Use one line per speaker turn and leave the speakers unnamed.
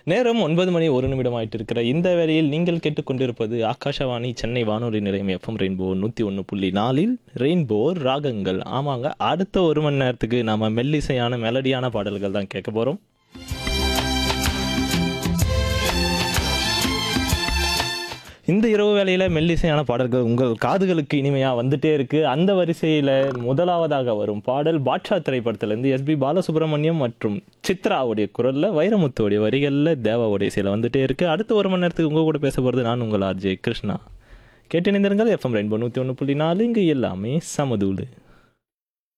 நேரம் ஒன்பது மணி ஒரு நிமிடம் ஆயிட்டு இருக்கிற இந்த வேளையில் நீங்கள் கேட்டுக்கொண்டிருப்பது ஆகாஷவாணி சென்னை வானொலி நிலையம் எஃப்எம் ரெயின்போ நூற்றி ஒன்று புள்ளி நாலில் ரெயின்போ ராகங்கள் ஆமாங்க அடுத்த ஒரு மணி நேரத்துக்கு நாம மெல்லிசையான மெலடியான பாடல்கள் தான் கேட்க போகிறோம் இந்த இரவு வேளையில் மெல்லிசையான பாடல்கள் உங்கள் காதுகளுக்கு இனிமையாக வந்துட்டே இருக்கு அந்த வரிசையில் முதலாவதாக வரும் பாடல் பாட்ஷா திரைப்படத்திலேருந்து எஸ்பி பாலசுப்ரமணியம் மற்றும் சித்ராவுடைய குரலில் வைரமுத்துவோடைய வரிகளில் தேவாவுடைய சில வந்துட்டே இருக்கு அடுத்த ஒரு மணி நேரத்துக்கு உங்கள் கூட பேச போகிறது நான் உங்கள் ஆர்ஜே கிருஷ்ணா கேட்டு இணைந்திருங்கள் எஃப்எம் ரெயின்போ நூற்றி ஒன்று புள்ளி நாலு இங்கே எல்லாமே சமதூளு